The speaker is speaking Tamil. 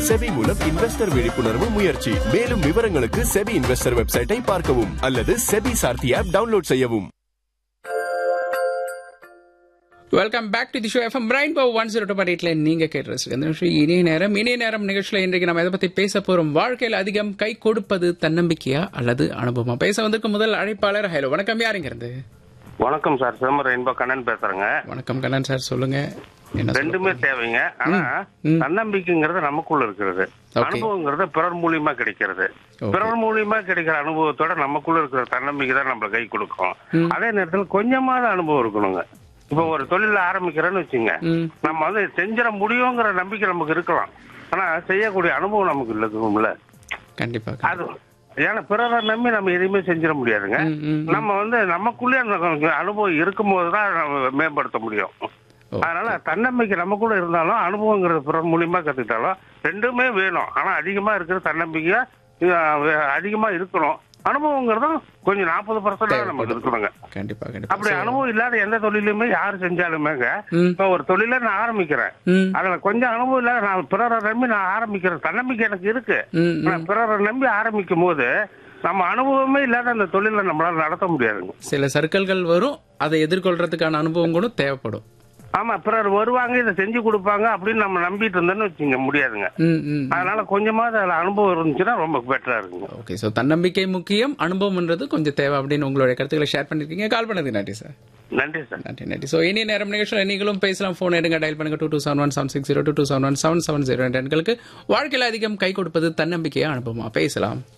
செபி மூலம் இன்வெஸ்டர் விழிப்புணர்வு முயற்சி மேலும் விவரங்களுக்கு செபி இன்வெஸ்டர் வெப்சைட்டை பார்க்கவும் அல்லது செபி சார்த்தி ஆப் டவுன்லோட் செய்யவும் welcome back to the show FM Rainbow one zero two எயிட்ல நீங்க கேட்டு இந்த நிகழ்ச்சி இனிய நேரம் இனிய நேரம் நிகழ்ச்சியில் இன்றைக்கு நம்ம எதை பத்தி பேச போறோம் வாழ்க்கையில் அதிகம் கை கொடுப்பது தன்னம்பிக்கையா அல்லது அனுபவமா பேச வந்திருக்கும் முதல் அழைப்பாளர் ஹலோ வணக்கம் யாருங்க இருந்து வணக்கம் சார் சிதம்பரம் இன்ப கண்ணன் பேசுறேங்க வணக்கம் கண்ணன் சார் சொல்லுங்க என்ன சொல்ல ரெண்டுமே தேவைங்க ஆனா ம். தன்னம்பிக்கைங்கிறது நமக்குள்ள இருக்கிறது Okay. அனுபவங்கிறது பிறர் மூலியமா கிடைக்கிறது Okay. பிறர் மூலியமா கிடைக்கிற அனுபவத்தோட நமக்குள்ள இருக்கிற தன்னம்பிக்கை தான் நம்மள கை கொடுக்கும் அதே நேரத்தில் கொஞ்சமாவது அனுபவம் இருக்கணுங்க இப்ப ஒரு தொழில ஆரம்பிக்கிறேன்னு வச்சுங்க ம். நம்ம வந்து செஞ்சிட முடியுங்கிற நம்பிக்கை நமக்கு இருக்கலாம் ஆனா செய்யக்கூடிய அனுபவம் நமக்கு இல்லதுல கண்டிப்பா அது ஏன்னா பிறரை நம்பி நம்ம எதையுமே செஞ்சிட முடியாதுங்க ம், ம், ம். நம்ம வந்து நமக்குள்ளே அந்த அனுபவம் இருக்கும்போது தான் நம்ம மேம்படுத்த முடியும் ஓ. அதனால தன்னம்பிக்கை நமக்குள்ள இருந்தாலும் அனுபவங்கிறது பிறர் மூலியமா கத்துக்கிட்டாலும் ரெண்டுமே வேணும் ஆனா அதிகமா இருக்கிற தன்னம்பிக்கையா இது, அஹ், அதிகமா இருக்கணும் அனுபவங்கிறதும் கொஞ்சம் நாற்பது பர்சன்ட் நமக்கு இருக்கணுங்க கண்டிப்பா கண்டிப்பா அப்படி அனுபவம் இல்லாத எந்த தொழிலுமே யார் செஞ்சாலுமேங்க ம். இப்ப ஒரு தொழில நான் ஆரம்பிக்கிறேன் ம் அதுல கொஞ்சம் அனுபவம் இல்லாத நான் பிறரை நம்பி நான் ஆரம்பிக்கிறேன் தன்னம்பிக்கை எனக்கு இருக்கு ம், ம். ஆனா பிறரை நம்பி ஆரம்பிக்கும் போது நம்ம அனுபவமே இல்லாத அந்த தொழிலை நம்மளால நடத்த முடியாதுங்க சில சர்க்கிள்கள் வரும் அதை எதிர்கொள்றதுக்கான அனுபவம் கூட தேவைப்படும் ஆமா பிறர் வருவாங்க இதை செஞ்சு கொடுப்பாங்க அப்படின்னு நம்ம நம்பிட்டு இருந்தோம்னு வச்சுங்க முடியாதுங்க ம் ம் அதனால கொஞ்சமாவது அதுல அனுபவம் இருந்துச்சுன்னா ரொம்ப பெட்டரா இருக்குங்க ஓகே ஸோ தன்னம்பிக்கை முக்கியம் அனுபவம்ன்றது கொஞ்சம் தேவை அப்படின்னு உங்களுடைய கருத்துக்களை ஷேர் பண்ணிருக்கீங்க கால் பண்ணது நன்றி சார் நன்றி சார் நன்றி நன்றி ஸோ இனி நேரம் நிகழ்ச்சியில் நீங்களும் பேசலாம் ஃபோன் எடுங்க டயல் பண்ணுங்க two two seven one seven six zero two two seven one seven seven zero எண்களுக்கு வாழ்க்கையில் அதிகம் கை கொடுப்பது தன்னம்பிக்கையா அனுபவமா பேசலாம்